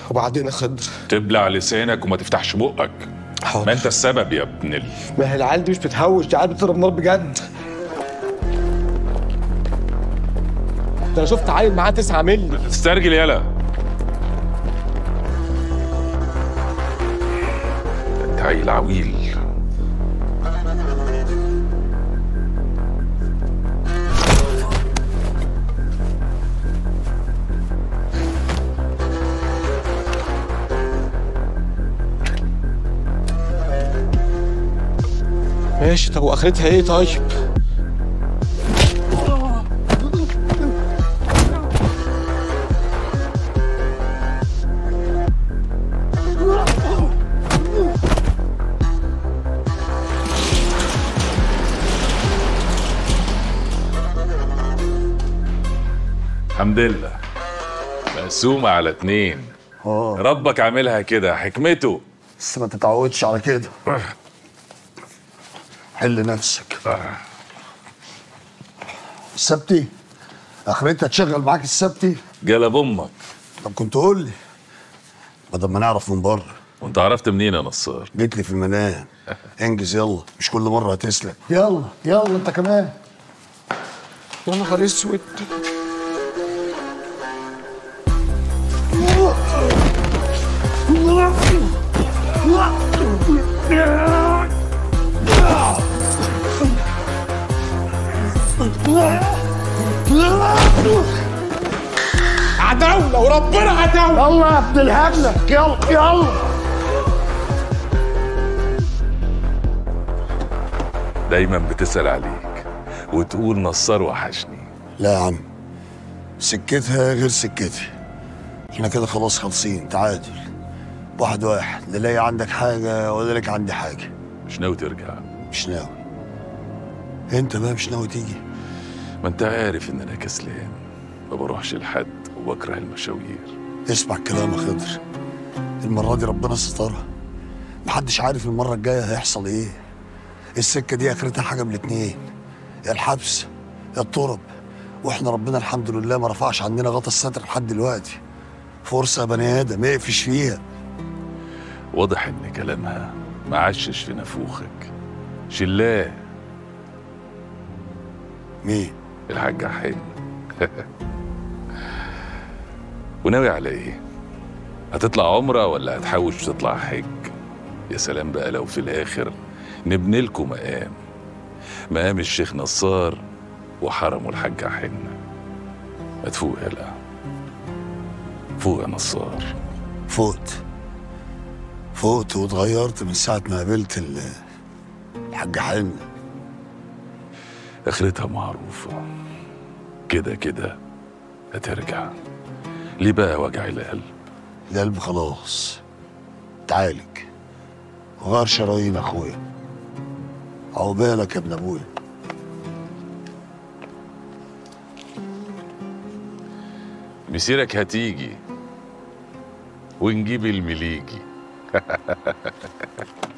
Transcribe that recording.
وبعدين يا خضر تبلع لسانك وما تفتحش بقك ما حاضر انت السبب يا ابن ال... ما هي العيال دي مش بتهوش دي عيال بتضرب نار بجد ده انا شفت عيل معاه 9 مللي استرجل يلا ده انت عيل عويل ماشي طب واخرتها ايه طيب الحمد لله مقسومة على اتنين اه ربك عاملها كده حكمته بس ما تتعودش على كده حل نفسك السبتي اخرتها تشغل معاك السبتي جلب امك طب كنت قول لي بدل ما نعرف من بره وانت عرفت منين يا نصار جيت لي في المنام انجز يلا مش كل مره هتسلك يلا يلا انت كمان يا نهار اسود عداولة وربنا عداولة يلا يا ابن الهبله يلا يلا دايما بتسأل عليك وتقول نصار وحشني لا يا عم سكتها غير سكتي احنا كده خلاص خالصين تعادل واحد واحد لا لاقي عندك حاجه ولا لك عندي حاجه مش ناوي ترجع مش ناوي انت بقى مش ناوي تيجي ما انت عارف ان انا كسلان ما بروحش لحد وبكره المشاوير اسمع الكلام يا خضر المره دي ربنا سترها محدش عارف المره الجايه هيحصل ايه السكه دي اخرتها حاجه من الاتنين يا الحبس يا الطرب واحنا ربنا الحمد لله ما رفعش عننا غطا الستر لحد دلوقتي فرصه يا بني ادم اقفش فيها واضح ان كلامها ما عشش في نافوخك شلاه مين الحاج حلمي وناوي على ايه هتطلع عمره ولا هتحوش وتطلع حج يا سلام بقى لو في الاخر نبني لكم مقام مقام الشيخ نصار وحرمه الحاج حنة ما تفوق يلا فوق يا نصار فوت فوت واتغيرت من ساعه ما قابلت ال- الحاج حلمي اخرتها معروفة كده كده هترجع ليه بقى وجع القلب القلب خلاص اتعالج وغير شرايين اخويا عقبالك يا ابن ابويا مسيرك هتيجي ونجيب المليجي